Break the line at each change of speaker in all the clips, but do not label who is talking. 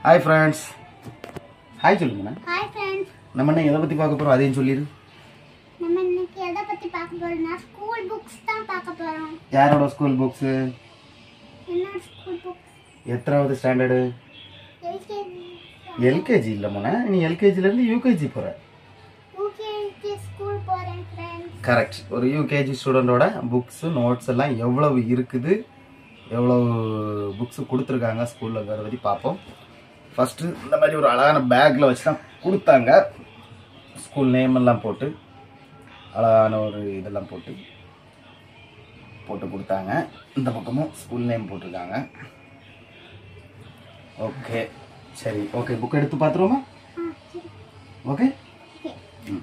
Hi friends hi சொல்லுங்கண்ணா
hi friends
நம்ம என்ன எதை பற்றி பார்க்க போகிறோம் அதையும் சொல்லிடு
நம்ம இன்னைக்கு எதை பத்தி பார்க்க போறோம்னா ஸ்கூல் புக்ஸ் தான் பார்க்க போறோம்
யாரோட ஸ்கூல் புக்ஸு
என்ன ஸ்கூல் புக்ஸ்
எத்தனாவது ஸ்டாண்டர்டு
எல்கேஜி
எல்கேஜி இல்லை மோனே நீ எல்கேஜிலேருந்து யூகேஜி போகிற
யூகேஜி ஸ்கூல் போறேன் ஃப்ரெண்ட்ஸ்
கரெக்ட் ஒரு யூகேஜி ஸ்டூடெண்டோட புக்ஸு நோட்ஸ் எல்லாம் எவ்வளவு இருக்குது எவ்வளவு புக்ஸு கொடுத்துருக்காங்க ஸ்கூலில்ங்கிறத பற்றி பார்ப்போம் ஃபஸ்ட்டு இந்த மாதிரி ஒரு அழகான பேக்கில் வச்சு தான் கொடுத்தாங்க ஸ்கூல் நேம் எல்லாம் போட்டு அழகான ஒரு இதெல்லாம் போட்டு போட்டு கொடுத்தாங்க இந்த பக்கமும் ஸ்கூல் நேம் போட்டிருக்காங்க ஓகே சரி ஓகே புக் எடுத்து பார்த்துருவோமா
ஆ சரி
ஓகே
ஓகே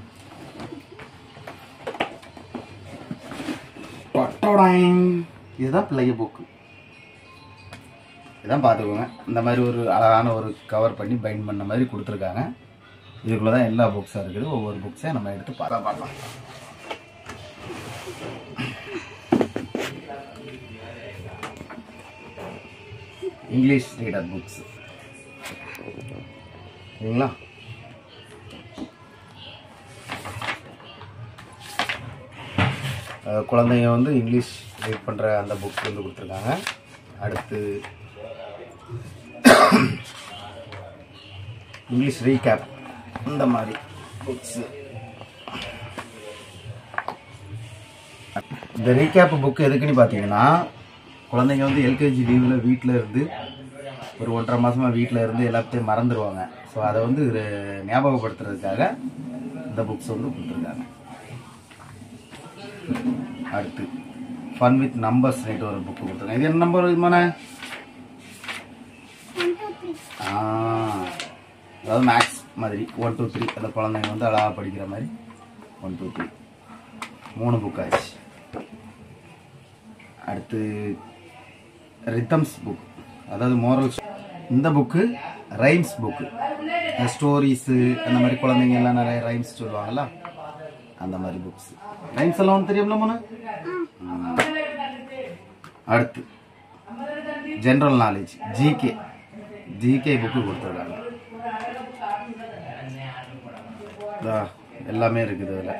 பட்டோடாங். இதுதான் பிள்ளைங்க புக்கு இதான் பார்த்துக்கோங்க இந்த மாதிரி ஒரு அழகான ஒரு கவர் பண்ணி பைண்ட் பண்ண மாதிரி கொடுத்துருக்காங்க இதுக்குள்ள தான் எல்லா புக்ஸாக இருக்குது ஒவ்வொரு புக்ஸையும் நம்ம எடுத்து பார்த்தா பார்க்கலாம் இங்கிலீஷ் ரீடர் புக்ஸ் சரிங்களா அஹ் குழந்தைங்க வந்து இங்கிலீஷ் ரீட் பண்ணுற அந்த புக் வந்து கொடுத்துருக்காங்க அடுத்து இங்கிலீஷ் ரீகேப் இந்த மாதிரி புக்ஸு இந்த ரீகேப் புக் எதுக்குன்னு பார்த்தீங்கன்னா குழந்தைங்க வந்து எல்கேஜி லீவில் வீட்டில் இருந்து ஒரு ஒன்றரை மாதமாக வீட்டில் இருந்து எல்லாத்தையும் மறந்துடுவாங்க ஸோ அதை வந்து இது ஞாபகப்படுத்துறதுக்காக இந்த புக்ஸ் வந்து கொடுத்துருக்காங்க அடுத்து ஃபன் வித் நம்பர்ஸ் ரேட் ஒரு புக் கொடுத்துருக்காங்க இது என்ன நம்பர் இதுமான
ஒன் டூ த்ரீ
ஆ அதாவது மேக்ஸ் மாதிரி ஒன் டூ த்ரீ அந்த குழந்தைங்க வந்து அழகாக படிக்கிற மாதிரி ஒன் டூ த்ரீ மூணு புக் ஆச்சு அடுத்து ரித்தம்ஸ் புக் அதாவது மோரல் இந்த புக்கு ரைம்ஸ் புக்கு ஸ்டோரிஸு அந்த மாதிரி குழந்தைங்க எல்லாம் நிறைய ரைம்ஸ் சொல்லுவாங்கல்ல அந்த மாதிரி புக்ஸ் ரைம்ஸ் எல்லாம் ஒன்று தெரியும்ல மோன அடுத்து general knowledge GK GK book கொடுத்துருக்காங்க இதா, எல்லாமே இருக்குது அதில்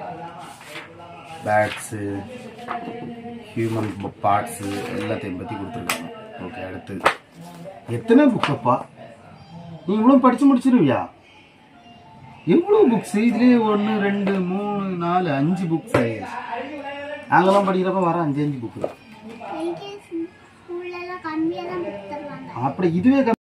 பேட்ஸு ஹியூமன் பார்ட்ஸு எல்லாத்தையும் பற்றி கொடுத்துருக்காங்க ஓகே அடுத்து எத்தனை புக்கப்பா நீ இவ்வளோ படித்து முடிச்சிருவியா எவ்வளோ புக்ஸ் இதுலேயே ஒன்று ரெண்டு மூணு நாலு அஞ்சு புக்ஸ் ஆயிடுச்சு நாங்களாம் படிக்கிறப்ப வர அஞ்சு அஞ்சு புக்கு தான்
எல்கேஜி ஸ்கூல்ல எல்லாம் கம்மியா தான் புக் தருவாங்க
அப்படி இதுவே